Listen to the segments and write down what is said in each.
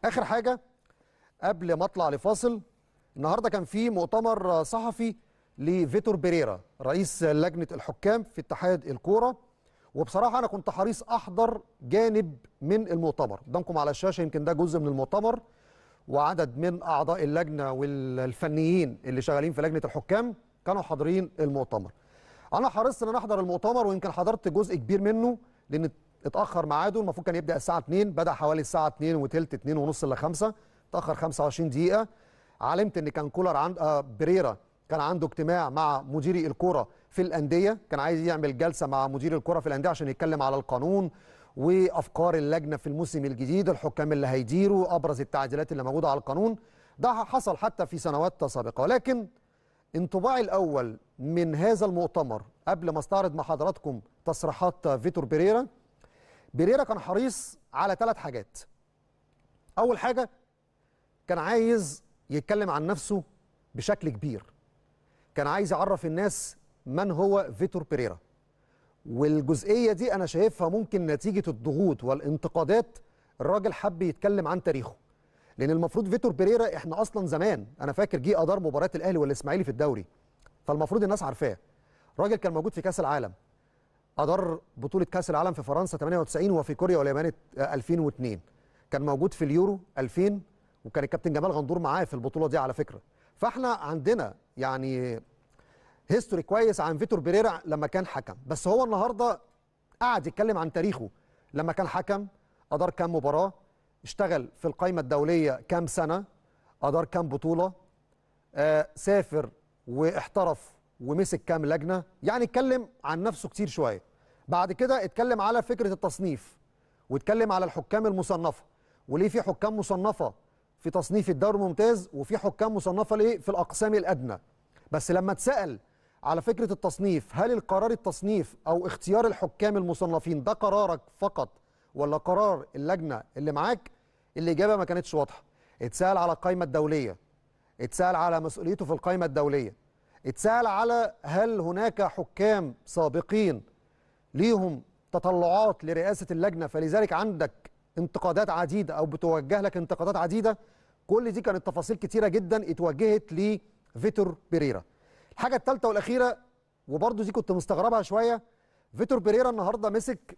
اخر حاجه قبل ما اطلع لفاصل النهارده كان في مؤتمر صحفي لفيتور بيريرا رئيس لجنه الحكام في اتحاد الكوره وبصراحه انا كنت حريص احضر جانب من المؤتمر قدامكم على الشاشه يمكن ده جزء من المؤتمر وعدد من اعضاء اللجنه والفنيين اللي شغالين في لجنه الحكام كانوا حاضرين المؤتمر انا حرصت ان انا احضر المؤتمر ويمكن حضرت جزء كبير منه لان اتاخر ميعاده المفروض كان يبدا الساعه 2 بدا حوالي الساعه 2 وثلث 2 ونص ل 5 اتاخر 25 دقيقه علمت ان كان كولر عند آه بريرا كان عنده اجتماع مع مديري الكره في الانديه كان عايز يعمل جلسه مع مدير الكره في الانديه عشان يتكلم على القانون وافكار اللجنه في الموسم الجديد الحكام اللي هيديروا ابرز التعديلات اللي موجوده على القانون ده حصل حتى في سنوات سابقه ولكن انطباعي الاول من هذا المؤتمر قبل ما استعرض مع حضراتكم تصريحات فيتور بيريرا بيريرا كان حريص على ثلاث حاجات اول حاجه كان عايز يتكلم عن نفسه بشكل كبير كان عايز يعرف الناس من هو فيتور بيريرا والجزئيه دي انا شايفها ممكن نتيجه الضغوط والانتقادات الراجل حب يتكلم عن تاريخه لان المفروض فيتور بيريرا احنا اصلا زمان انا فاكر جه ادار مباراه الاهلي والاسماعيلي في الدوري فالمفروض الناس عارفاه راجل كان موجود في كاس العالم ادار بطوله كاس العالم في فرنسا 98 وفي كوريا واليابان 2002 كان موجود في اليورو 2000 وكان الكابتن جمال غندور معاه في البطوله دي على فكره فاحنا عندنا يعني هيستوري كويس عن فيتور بيريرا لما كان حكم بس هو النهارده قعد يتكلم عن تاريخه لما كان حكم ادار كام مباراه اشتغل في القائمه الدوليه كام سنه ادار كام بطوله آه سافر واحترف ومسك كام لجنه يعني اتكلم عن نفسه كتير شويه بعد كده اتكلم على فكره التصنيف واتكلم على الحكام المصنفه وليه في حكام مصنفه في تصنيف الدوري الممتاز وفي حكام مصنفه ليه في الاقسام الادنى بس لما اتسال على فكره التصنيف هل القرار التصنيف او اختيار الحكام المصنفين ده قرارك فقط ولا قرار اللجنه اللي معاك الاجابه ما كانتش واضحه اتسال على القائمه الدوليه اتسال على مسؤوليته في القائمه الدوليه اتسال على هل هناك حكام سابقين ليهم تطلعات لرئاسه اللجنه فلذلك عندك انتقادات عديده او بتوجه لك انتقادات عديده كل دي كانت تفاصيل كتيره جدا اتوجهت لفيتور بيريرا الحاجه الثالثه والاخيره وبرضه دي كنت مستغربها شويه فيتور بيريرا النهارده مسك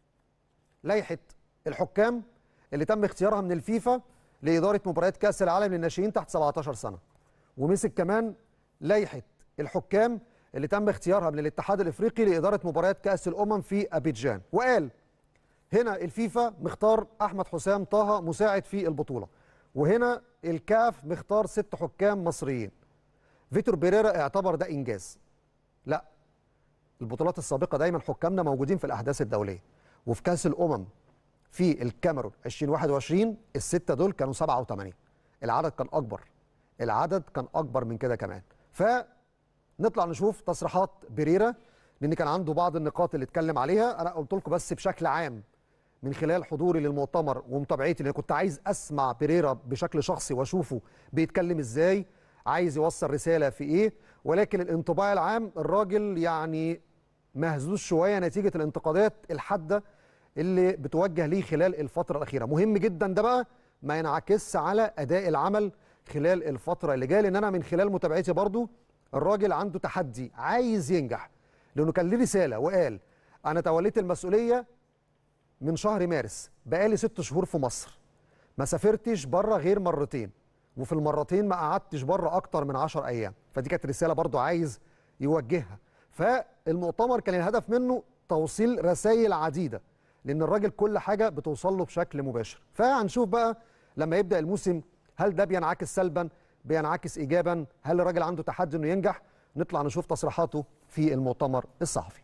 لائحه الحكام اللي تم اختيارها من الفيفا لاداره مباريات كاس العالم للناشئين تحت 17 سنه ومسك كمان لائحه الحكام اللي تم اختيارها من الاتحاد الافريقي لاداره مباريات كاس الامم في ابيجان وقال هنا الفيفا مختار احمد حسام طه مساعد في البطوله وهنا الكاف مختار ست حكام مصريين فيتور بيريرا اعتبر ده انجاز لا البطولات السابقه دايما حكامنا موجودين في الاحداث الدوليه وفي كاس الامم في الكاميرون 2021 السته دول كانوا سبعه وثمانيه العدد كان اكبر العدد كان اكبر من كده كمان فنطلع نشوف تصريحات بيريرا لان كان عنده بعض النقاط اللي اتكلم عليها انا قلت لكم بس بشكل عام من خلال حضوري للمؤتمر ومتابعتي لان كنت عايز اسمع بيريرا بشكل شخصي واشوفه بيتكلم ازاي عايز يوصل رساله في ايه ولكن الانطباع العام الراجل يعني مهزوز شويه نتيجه الانتقادات الحاده اللي بتوجه ليه خلال الفتره الاخيره مهم جدا ده بقى ما ينعكسش على اداء العمل خلال الفتره اللي جايه لان انا من خلال متابعتي برضو الراجل عنده تحدي عايز ينجح لانه كان ليه رساله وقال انا توليت المسؤوليه من شهر مارس بقالي ست شهور في مصر ما سافرتش بره غير مرتين وفي المرتين ما قعدتش بره اكتر من 10 ايام فدي كانت رساله برضو عايز يوجهها فالمؤتمر كان الهدف منه توصيل رسائل عديده لان الراجل كل حاجه بتوصل له بشكل مباشر فهنشوف بقى لما يبدا الموسم هل ده بينعكس سلبا بينعكس ايجابا هل الراجل عنده تحدي انه ينجح نطلع نشوف تصريحاته في المؤتمر الصحفي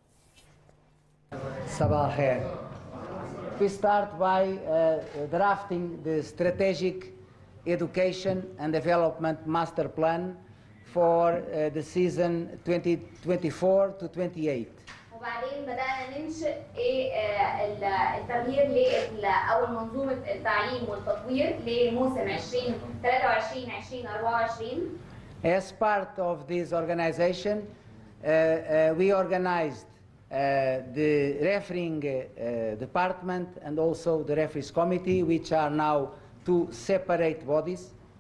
صباح الخير We start by uh, drafting the strategic education and development master plan for uh, the season 2024 to 28. وبعدين بدأنا ننشئ ايه آه، ال- التغيير لل او منظومه التعليم والتطوير لموسم 2023 2024 As part of this organization, uh, uh, we organized uh, the refereeing uh, uh, department and also the referees committee, which are now to separate bodies.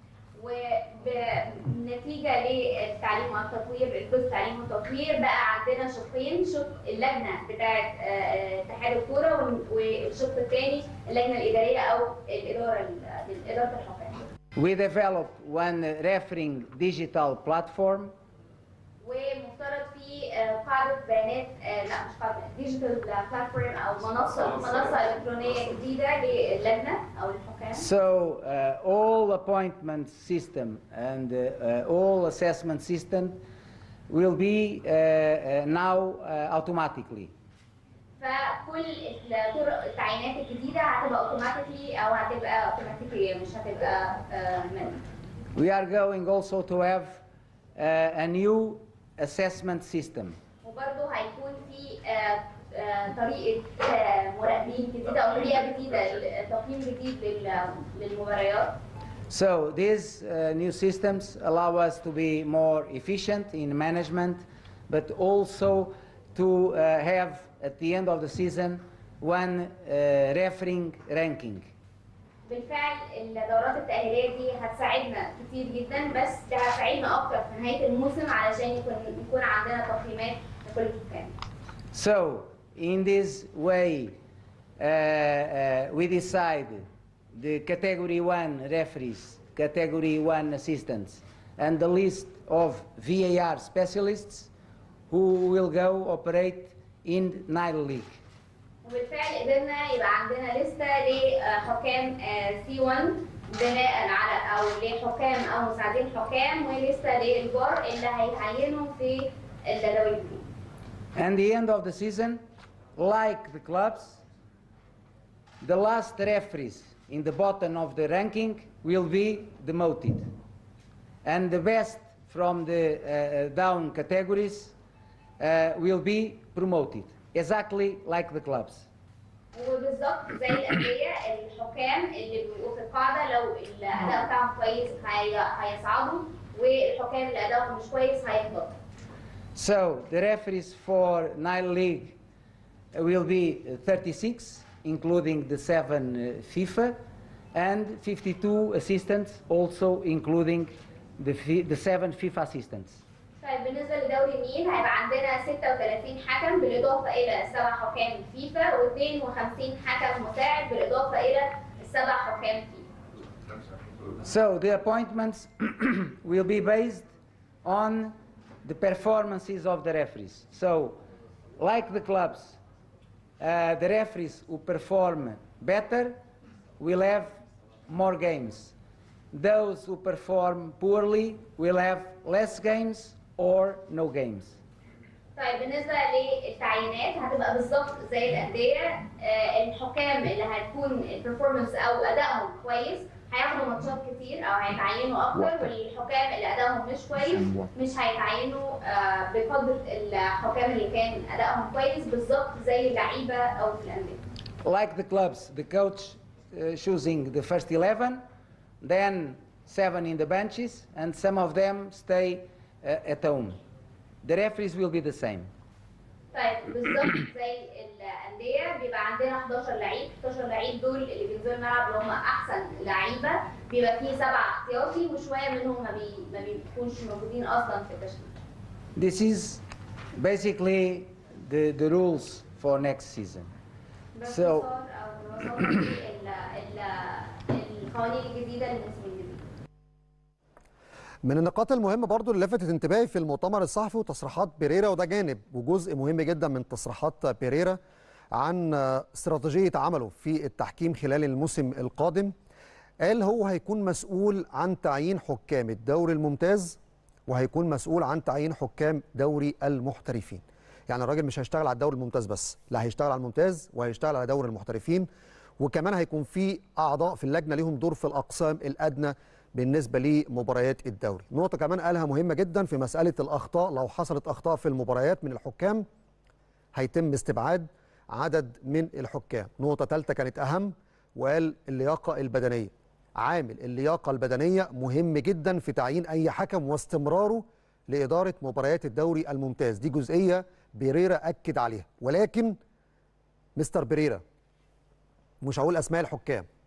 وبنتيجه للتعليم والتطوير الجزء التعليم والتطوير بقى عندنا شقين شق اللجنه بتاعه آه، آه، اتحاد الكوره وال- والشق الثاني اللجنه الاداريه او الاداره ال- اداره الحكام We developed one refereeing digital platform ومفترض في آه، قاعده بيانات آه، لا مش قاعده ديجيتال بلاتفورم او منصه منصه الكترونيه جديده للجنه او للحكام So uh, all appointment system and uh, uh, all assessment system will be uh, uh, now uh, automatically. فكل الطرق التعيينات الجديده هتبقى اوتوماتيكلي او هتبقى اوتوماتيكيه مش هتبقى آه، من We are going also to have uh, a new assessment system. وبرضه هيكون في آه، آه، طريقه آه، مراقبين جديده او طريقه جديده تقييم جديد لل- للمباريات So these uh, new systems allow us to be more efficient in management, but also to uh, have at the end of the season one uh, refereeing ranking. بالفعل الدورات التأهيلية دي هتساعدنا كتير جدا بس ده هتساعدنا أكتر في نهاية الموسم علشان يكون يكون عندنا تقييمات لكل الحكام. So in this way, uh, uh, we decide the category one referees, category one assistants, and the list of VAR specialists who will go operate in Nile League. وبالفعل قدرنا يبقى عندنا لستة لحكام سي 1 بناء على أو لحكام أو مساعدين حكام ولستة للفار اللي هيعينوا في الدوري الجديد. And the end of the season, like the clubs, the last referees in the bottom of the ranking will be demoted. And the best from the uh, down categories uh, will be promoted, exactly like the clubs. وبالظبط زي الأندية الحكام اللي بيبقوا في القاعدة لو الأداء بتاعهم كويس هي- هيصعدوا والحكام اللي أدائهم مش كويس هيهبطوا. So the referees for Nile League will be 36, including the seven uh, FIFA, and 52 assistants, also including the, fi- the seven FIFA assistants. طيب بالنسبة لدوري النيل هيبقى عندنا 36 حكم بالإضافة إلى سبع حكام فيفا و52 حكم مساعد بالإضافة إلى السبع حكام فيفا. So the appointments will be based on the performances of the referees. So, like the clubs, uh, the referees who perform better will have more games. Those who perform poorly will have less games or no games. طيب بالنسبة للتعيينات هتبقى بالظبط زي الأندية آه، الحكام اللي هتكون البرفورمانس أو أدائهم كويس هياخدوا ماتشات كتير أو هيتعينوا أكتر والحكام اللي أدائهم مش كويس مش هيتعينوا آه، بقدر الحكام اللي كان أدائهم كويس بالظبط زي اللعيبة أو في الأندية. Like the clubs, the coach uh, choosing the first 11, then seven in the benches, and some of them stay uh, at home. The referees will be the same. طيب بالظبط زي الانديه بيبقى عندنا 11 لعيب 11 لعيب دول اللي بينزلوا الملعب اللي هم احسن لعيبه بيبقى فيه سبعه احتياطي وشويه منهم ما, بي... ما بيكونش موجودين اصلا في التشكيل This is basically the, the rules for next season. So- باختصار او ببساطه دي ال... ال... القوانين الجديده للموسم الجديد من النقاط المهمة برضو اللي لفتت انتباهي في المؤتمر الصحفي وتصريحات بيريرا وده جانب وجزء مهم جدا من تصريحات بيريرا عن استراتيجية عمله في التحكيم خلال الموسم القادم قال هو هيكون مسؤول عن تعيين حكام الدوري الممتاز وهيكون مسؤول عن تعيين حكام دوري المحترفين يعني الراجل مش هيشتغل على الدوري الممتاز بس لا هيشتغل على الممتاز وهيشتغل على دوري المحترفين وكمان هيكون في اعضاء في اللجنه ليهم دور في الاقسام الادنى بالنسبه لمباريات الدوري نقطه كمان قالها مهمه جدا في مساله الاخطاء لو حصلت اخطاء في المباريات من الحكام هيتم استبعاد عدد من الحكام نقطه ثالثه كانت اهم وقال اللياقه البدنيه عامل اللياقه البدنيه مهم جدا في تعيين اي حكم واستمراره لاداره مباريات الدوري الممتاز دي جزئيه بيريرا اكد عليها ولكن مستر بيريرا مش هقول اسماء الحكام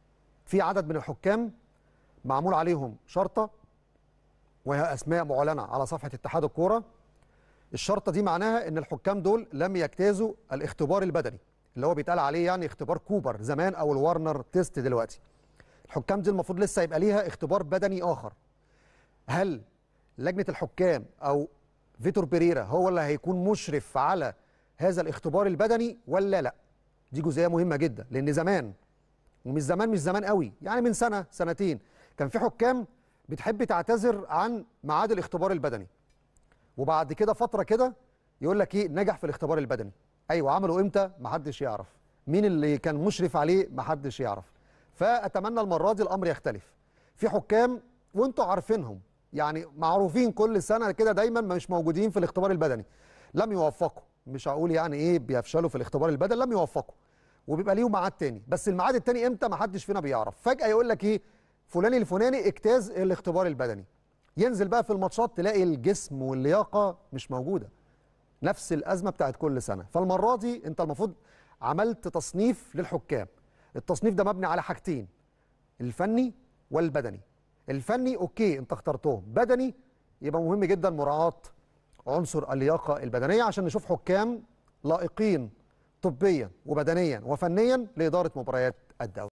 في عدد من الحكام معمول عليهم شرطه وهي اسماء معلنه على صفحه اتحاد الكوره الشرطه دي معناها ان الحكام دول لم يجتازوا الاختبار البدني اللي هو بيتقال عليه يعني اختبار كوبر زمان او الوارنر تيست دلوقتي الحكام دي المفروض لسه يبقى ليها اختبار بدني اخر هل لجنه الحكام او فيتور بيريرا هو اللي هيكون مشرف على هذا الاختبار البدني ولا لا دي جزئيه مهمه جدا لان زمان ومش زمان مش زمان قوي يعني من سنه سنتين كان في حكام بتحب تعتذر عن ميعاد الاختبار البدني وبعد كده فتره كده يقول لك ايه نجح في الاختبار البدني ايوه عمله امتى محدش يعرف مين اللي كان مشرف عليه محدش يعرف فاتمنى المره دي الامر يختلف في حكام وانتوا عارفينهم يعني معروفين كل سنه كده دايما مش موجودين في الاختبار البدني لم يوفقوا مش هقول يعني ايه بيفشلوا في الاختبار البدني لم يوفقوا وبيبقى ليهم ميعاد تاني بس الميعاد التاني امتى محدش فينا بيعرف فجاه يقول لك ايه فلان الفلاني اجتاز الاختبار البدني ينزل بقى في الماتشات تلاقي الجسم واللياقه مش موجوده نفس الازمه بتاعت كل سنه فالمره دي انت المفروض عملت تصنيف للحكام التصنيف ده مبني على حاجتين الفني والبدني الفني اوكي انت اخترتهم بدني يبقى مهم جدا مراعاه عنصر اللياقه البدنيه عشان نشوف حكام لائقين طبيا وبدنيا وفنيا لاداره مباريات الدوري